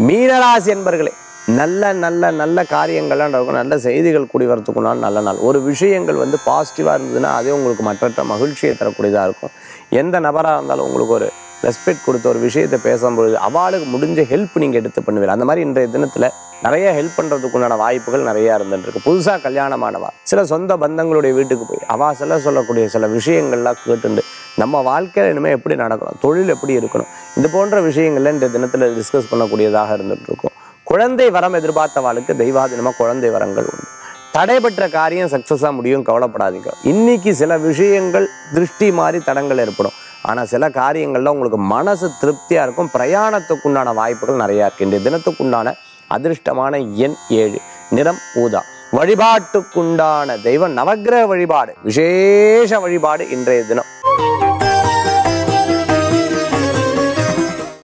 மீனராசி என்பர்களே நல்ல நல்ல நல்ல காரியங்கள்லாம் நடக்கும் நல்ல செய்திகள் கூடி வரத்துக்குனால் நல்ல நாள் ஒரு விஷயங்கள் வந்து பாசிட்டிவாக இருந்ததுன்னா அதே உங்களுக்கு மற்றற்ற மகிழ்ச்சியை தரக்கூடியதாக இருக்கும் எந்த நபராக இருந்தாலும் உங்களுக்கு ஒரு ரெஸ்பெக்ட் கொடுத்த ஒரு விஷயத்தை பேசும்பொழுது அவளுக்கு முடிஞ்ச ஹெல்ப் நீங்கள் எடுத்து பண்ணுவீங்க அந்த மாதிரி இன்றைய தினத்தில் நிறைய ஹெல்ப் பண்ணுறதுக்குண்டான வாய்ப்புகள் நிறையா இருந்துட்டு இருக்கு புதுசாக கல்யாணமானவா சில சொந்த பந்தங்களுடைய வீட்டுக்கு போய் அவா சில சொல்லக்கூடிய சில விஷயங்கள்லாம் கேட்டுண்டு நம்ம வாழ்க்கையில் இனிமேல் எப்படி நடக்கணும் தொழில் எப்படி இருக்கணும் இது போன்ற விஷயங்கள்ல இந்த தினத்தில் டிஸ்கஸ் பண்ணக்கூடியதாக இருந்துட்டு இருக்கும் குழந்தை வரம் எதிர்பார்த்தவாளுக்கு தெய்வாதீனமாக குழந்தை வரங்கள் உண்டு தடைபெற்ற காரியம் சக்ஸஸாக முடியும் கவலைப்படாதீங்க இன்னைக்கு சில விஷயங்கள் திருஷ்டி மாதிரி தடங்கள் ஏற்படும் ஆனால் சில காரியங்கள்ல உங்களுக்கு மனசு திருப்தியாக இருக்கும் பிரயாணத்துக்குண்டான வாய்ப்புகள் நிறையா இருக்கு இன்றைய தினத்துக்குண்டான அதிர்ஷ்டமான எண் ஏழு நிறம் ஊதா வழிபாட்டுக்குண்டான தெய்வம் நவக்கிரக வழிபாடு விசேஷ வழிபாடு இன்றைய தினம்